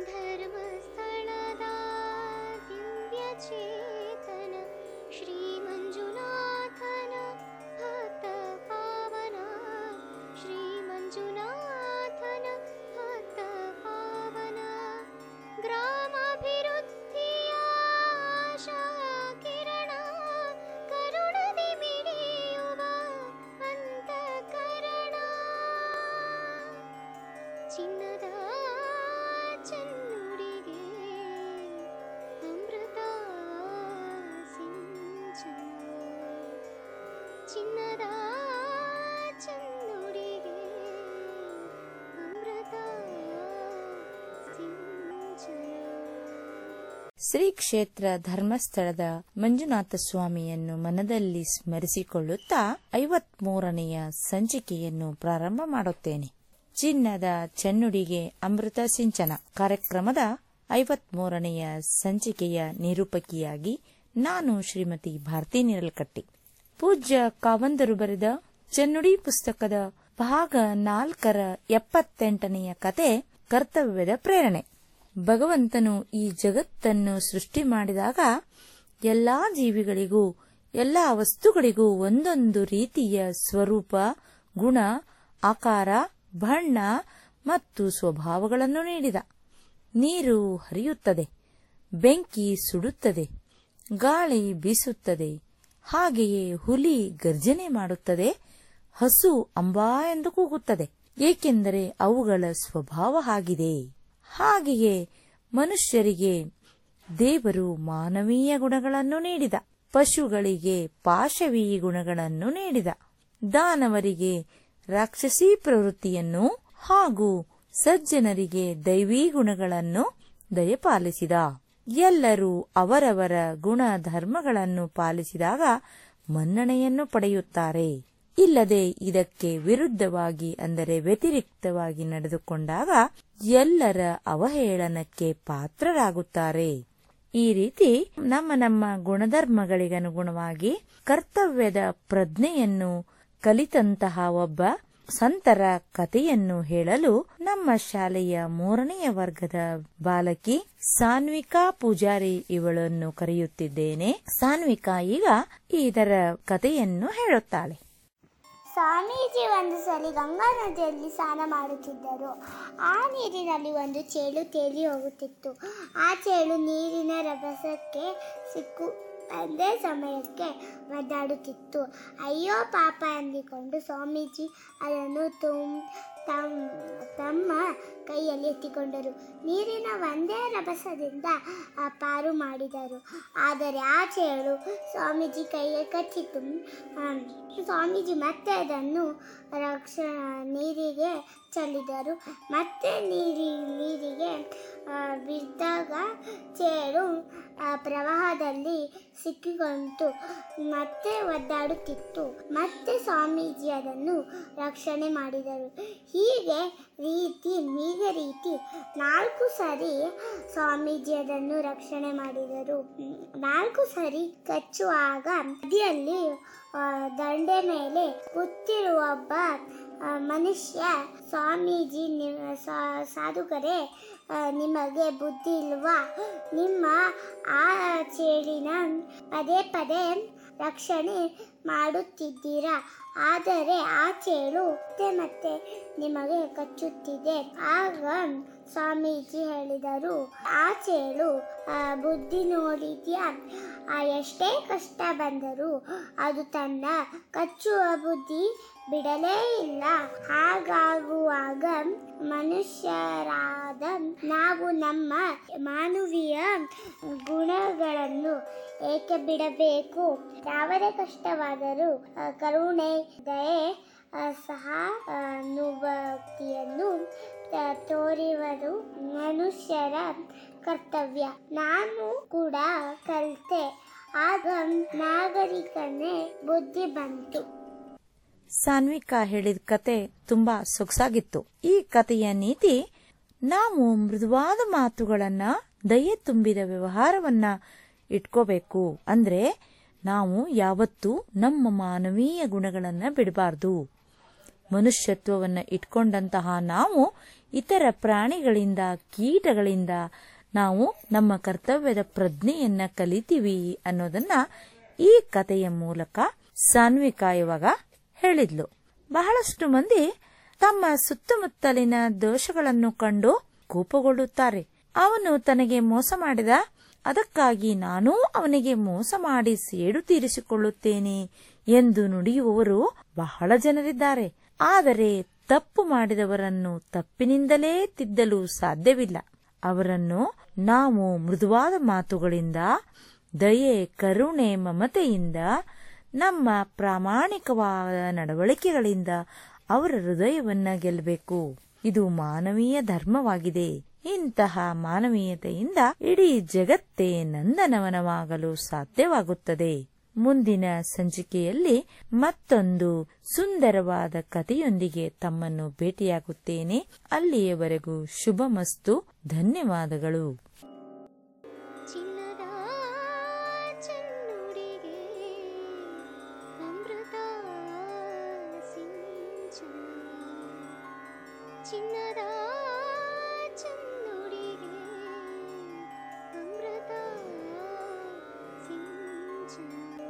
ಧರ್ಮಸ್ಥಳದ ದಿವ್ಯ ಚೇತನ ಶ್ರೀ ಮಂಜುನಾಥನ ಭಕ್ತ ಪಾವನ ಶ್ರೀ ಮಂಜುನಾಥನ ಭಕ್ತ ಪಾವನ ಗ್ರಾಮಾಭಿವೃದ್ಧಿಯ ಆಶಾ ಕಿರಣ ಕರುಣದಿ ಮಿಡಿಯುವ ಅಂತಃಕರಣ ಚಿನ್ನದ ಚೆನ್ನುಡಿಗೆ ಅಮೃತ ಸಿಂಚನ ಚಿನ್ನದ ಚೆನ್ನುಡಿಗೆ ಅಮೃತ ಸಿಂಚನ ಶ್ರೀ ಕ್ಷೇತ್ರ ಧರ್ಮಸ್ಥಳದ ಮಂಜುನಾಥ ಸ್ವಾಮಿಯನ್ನು ಮನದಲ್ಲಿ ಸ್ಮರಿಸಿಕೊಳ್ಳುತ್ತಾ ಐವತ್ಮೂರನೆಯ ಸಂಚಿಕೆಯನ್ನು ಪ್ರಾರಂಭ ಮಾಡುತ್ತೇನೆ ಚಿನ್ನದ ಚೆನ್ನುಡಿಗೆ ಅಮೃತ ಸಿಂಚನ ಕಾರ್ಯಕ್ರಮದ ಐವತ್ಮೂರನೆಯ ಸಂಚಿಕೆಯ ನಿರೂಪಕಿಯಾಗಿ ನಾನು ಶ್ರೀಮತಿ ಭಾರತಿ ನಿರಲ್ಕಟ್ಟಿ ಪೂಜ್ಯ ಕಾವಂದರು ಬರೆದ ಚೆನ್ನುಡಿ ಪುಸ್ತಕದ ಭಾಗ ನಾಲ್ಕರ ಎಪ್ಪತ್ತೆಂಟನೆಯ ಕತೆ ಕರ್ತವ್ಯದ ಪ್ರೇರಣೆ ಭಗವಂತನು ಈ ಜಗತ್ತನ್ನು ಸೃಷ್ಟಿ ಮಾಡಿದಾಗ ಎಲ್ಲಾ ಜೀವಿಗಳಿಗೂ ಎಲ್ಲಾ ವಸ್ತುಗಳಿಗೂ ಒಂದೊಂದು ರೀತಿಯ ಸ್ವರೂಪ ಗುಣ ಆಕಾರ ಬಣ್ಣ ಮತ್ತು ಸ್ವಭಾವಗಳನ್ನು ನೀಡಿದ ನೀರು ಹರಿಯುತ್ತದೆ ಬೆಂಕಿ ಸುಡುತ್ತದೆ ಗಾಳಿ ಬೀಸುತ್ತದೆ ಹಾಗೆಯೇ ಹುಲಿ ಗರ್ಜನೆ ಮಾಡುತ್ತದೆ ಹಸು ಅಂಬಾ ಎಂದು ಕೂಗುತ್ತದೆ ಏಕೆಂದರೆ ಅವುಗಳ ಸ್ವಭಾವ ಆಗಿದೆ ಹಾಗೆಯೇ ಮನುಷ್ಯರಿಗೆ ದೇವರು ಮಾನವೀಯ ಗುಣಗಳನ್ನು ನೀಡಿದ ಪಶುಗಳಿಗೆ ಪಾಶವೀಯ ಗುಣಗಳನ್ನು ನೀಡಿದ ದಾನವರಿಗೆ ರಾಕ್ಷಸೀ ಪ್ರವೃತ್ತಿಯನ್ನು ಹಾಗೂ ಸಜ್ಜನರಿಗೆ ದೈವೀ ಗುಣಗಳನ್ನು ದಯಪಾಲಿಸಿದ ಎಲ್ಲರೂ ಅವರವರ ಗುಣ ಧರ್ಮಗಳನ್ನು ಪಾಲಿಸಿದಾಗ ಮನ್ನಣೆಯನ್ನು ಪಡೆಯುತ್ತಾರೆ ಇಲ್ಲದೆ ಇದಕ್ಕೆ ವಿರುದ್ಧವಾಗಿ ಅಂದರೆ ವ್ಯತಿರಿಕ್ತವಾಗಿ ನಡೆದುಕೊಂಡಾಗ ಎಲ್ಲರ ಅವಹೇಳನಕ್ಕೆ ಪಾತ್ರರಾಗುತ್ತಾರೆ ಈ ರೀತಿ ನಮ್ಮ ನಮ್ಮ ಗುಣಧರ್ಮಗಳಿಗನುಗುಣವಾಗಿ ಕರ್ತವ್ಯದ ಪ್ರಜ್ಞೆಯನ್ನು ಕಲಿತಂತಹ ಒಬ್ಬ ಸಂತರ ಕಥೆಯನ್ನು ಹೇಳಲು ನಮ್ಮ ಶಾಲೆಯ ಮೂರನೆಯ ವರ್ಗದ ಬಾಲಕಿ ಸಾನ್ವಿಕಾ ಪೂಜಾರಿ ಇವಳನ್ನು ಕರೆಯುತ್ತಿದ್ದೇನೆ ಸಾನ್ವಿಕಾ ಈಗ ಇದರ ಕಥೆಯನ್ನು ಹೇಳುತ್ತಾಳೆ ಸ್ವಾಮೀಜಿ ಒಂದು ಸಲ ಗಂಗಾ ನದಿಯಲ್ಲಿ ಸ್ನಾನ ಮಾಡುತ್ತಿದ್ದರು ಆ ನೀರಿನಲ್ಲಿ ಒಂದು ಚೇಳು ತೇಲಿ ಹೋಗುತ್ತಿತ್ತು ಆ ಚೇಳು ನೀರಿನ ರಭಸಕ್ಕೆ ಸಿಕ್ಕು ಒಂದೇ ಸಮಯಕ್ಕೆ ಒದ್ದಾಡುತ್ತಿತ್ತು ಅಯ್ಯೋ ಪಾಪ ಅಂದಿಕೊಂಡು ಸ್ವಾಮೀಜಿ ಅದನ್ನು ತುಮ್ ತಮ್ ತಮ್ಮ ಕೈಯಲ್ಲಿ ಎತ್ತಿಕೊಂಡರು ನೀರಿನ ಒಂದೇ ರಭಸದಿಂದ ಆ ಪಾರು ಮಾಡಿದರು ಆದರೆ ಆ ಚೇಳು ಸ್ವಾಮೀಜಿ ಕೈಗೆ ಕಚ್ಚಿತು ಆಮ್, ಸ್ವಾಮೀಜಿ ಮತ್ತೆ ಅದನ್ನು ರಕ್ಷ ನೀರಿಗೆ ಚೆಲ್ಲಿದರು ಮತ್ತೆ ನೀರಿ ನೀರಿಗೆ ಆ, ಬಿದ್ದಾಗ ಚೇಳು ಆ ಪ್ರವಾಹದಲ್ಲಿ ಸಿಕ್ಕಿಕೊಂಡು ಮತ್ತೆ ಒದ್ದಾಡುತ್ತಿತ್ತು ಮತ್ತೆ ಸ್ವಾಮೀಜಿ ಅದನ್ನು ರಕ್ಷಣೆ ಮಾಡಿದರು ಹೀಗೆ ರೀತಿ ಹೀಗೆ ರೀತಿ ನಾಲ್ಕು ಸರಿ ಸ್ವಾಮೀಜಿ ಅದನ್ನು ರಕ್ಷಣೆ ಮಾಡಿದರು ಹ್ಮ್, ನಾಲ್ಕು ಸರಿ ಕಚ್ಚುವಾಗ ನದಿಯಲ್ಲಿ ಆ, ದಂಡೆ ಮೇಲೆ ಕೂತಿರುವ ಒಬ್ಬ ಆ, ಮನುಷ್ಯ ಸ್ವಾಮೀಜಿ ನಿ- ಸಾ- ಸಾಧುಕರೇ ಆ, ನಿಮಗೆ ಬುದ್ಧಿ ಇಲ್ವಾ ನಿಮ್ಮ ಆ ಚೇಳಿನ ಪದೇ ಪದೇ ರಕ್ಷಣೆ ಮಾಡುತ್ತಿದ್ದೀರಾ ಆದರೆ ಆ ಚೇಳು ಮತ್ತೆ ಮತ್ತೆ ನಿಮಗೆ ಕಚ್ಚುತ್ತಿದೆ ಆಗ ಸ್ವಾಮೀಜಿ ಹೇಳಿದರು ಆ ಚೇಳು ಆ, ಬುದ್ಧಿ ನೋಡಿದ್ಯಾ ಆ ಎಷ್ಟೇ ಕಷ್ಟ ಬಂದರೂ ಅದು ತನ್ನ ಕಚ್ಚುವ ಬುದ್ಧಿ ಬಿಡಲೇ ಇಲ್ಲ ಹಾಗಾಗುವಾಗ ಮನುಷ್ಯರಾದ ನಾವು ನಮ್ಮ ಮಾನವೀಯ ಗುಣಗಳನ್ನು ಏಕೆ ಬಿಡಬೇಕು ಯಾವುದೇ ಕಷ್ಟವಾದರೂ ಆ, ಕರುಣೆ ದಯೆ ಆ, ಸಹಾನುಭೂತಿಯನ್ನು ತ- ತೋರುವುದು ಮನುಷ್ಯರ ಕರ್ತವ್ಯ ನಾನು ಕೂಡ ಕಲಿತೆ ಆಗ ನಾಗರಿಕನೇ ಬುದ್ಧಿ ಬಂತು ಸಾನ್ವಿಕಾ ಹೇಳಿದ ಕತೆ ತುಂಬಾ ಸೊಗಸಾಗಿತ್ತು ಈ ಕಥೆಯ ನೀತಿ ನಾವು ಮೃದುವಾದ ಮಾತುಗಳನ್ನ ದಯೆ ತುಂಬಿದ ವ್ಯವಹಾರವನ್ನ ಇಟ್ಕೋಬೇಕು ಅಂದ್ರೆ ನಾವು ಯಾವತ್ತೂ ನಮ್ಮ ಮಾನವೀಯ ಗುಣಗಳನ್ನ ಬಿಡಬಾರ್ದು ಮನುಷ್ಯತ್ವವನ್ನ ಇಟ್ಕೊಂಡಂತಹ ನಾವು ಇತರ ಪ್ರಾಣಿಗಳಿಂದ ಕೀಟಗಳಿಂದ ನಾವು ನಮ್ಮ ಕರ್ತವ್ಯದ ಪ್ರಜ್ಞೆಯನ್ನ ಕಲಿತೀವಿ ಅನ್ನೋದನ್ನ ಈ ಕಥೆಯ ಮೂಲಕ ಸಾನ್ವಿಕ ಇವಾಗ ಹೇಳಿದ್ಲು ಬಹಳಷ್ಟು ಮಂದಿ ತಮ್ಮ ಸುತ್ತಮುತ್ತಲಿನ ದೋಷಗಳನ್ನು ಕಂಡು ಕೋಪಗೊಳ್ಳುತ್ತಾರೆ ಅವನು ತನಗೆ ಮೋಸ ಮಾಡಿದ ಅದಕ್ಕಾಗಿ ನಾನೂ ಅವನಿಗೆ ಮೋಸ ಮಾಡಿ ಸೇಡು ತೀರಿಸಿಕೊಳ್ಳುತ್ತೇನೆ ಎಂದು ನುಡಿಯುವವರು ಬಹಳ ಜನರಿದ್ದಾರೆ ಆದರೆ ತಪ್ಪು ಮಾಡಿದವರನ್ನು ತಪ್ಪಿನಿಂದಲೇ ತಿದ್ದಲು ಸಾಧ್ಯವಿಲ್ಲ ಅವರನ್ನು ನಾವು ಮೃದುವಾದ ಮಾತುಗಳಿಂದ ದಯೆ ಕರುಣೆ ಮಮತೆಯಿಂದ ನಮ್ಮ ಪ್ರಾಮಾಣಿಕವಾದ ನಡವಳಿಕೆಗಳಿಂದ ಅವರ ಹೃದಯವನ್ನ ಗೆಲ್ಲಬೇಕು ಇದು ಮಾನವೀಯ ಧರ್ಮವಾಗಿದೆ ಇಂತಹ ಮಾನವೀಯತೆಯಿಂದ ಇಡೀ ಜಗತ್ತೇ ನಂದನವನವಾಗಲು ಸಾಧ್ಯವಾಗುತ್ತದೆ ಮುಂದಿನ ಸಂಚಿಕೆಯಲ್ಲಿ ಮತ್ತೊಂದು ಸುಂದರವಾದ ಕಥೆಯೊಂದಿಗೆ ತಮ್ಮನ್ನು ಭೇಟಿಯಾಗುತ್ತೇನೆ ಅಲ್ಲಿಯವರೆಗೂ ಶುಭಮಸ್ತು ಧನ್ಯವಾದಗಳು ಚಿನ್ನದ ಚೆನ್ನುಡಿಗೆ ಅಮೃತ ಸಿಂಚನ ಚಿನ್ನದ ಚೆನ್ನುಡಿಗೆ ಅಮೃತ ಸಿಂಚನ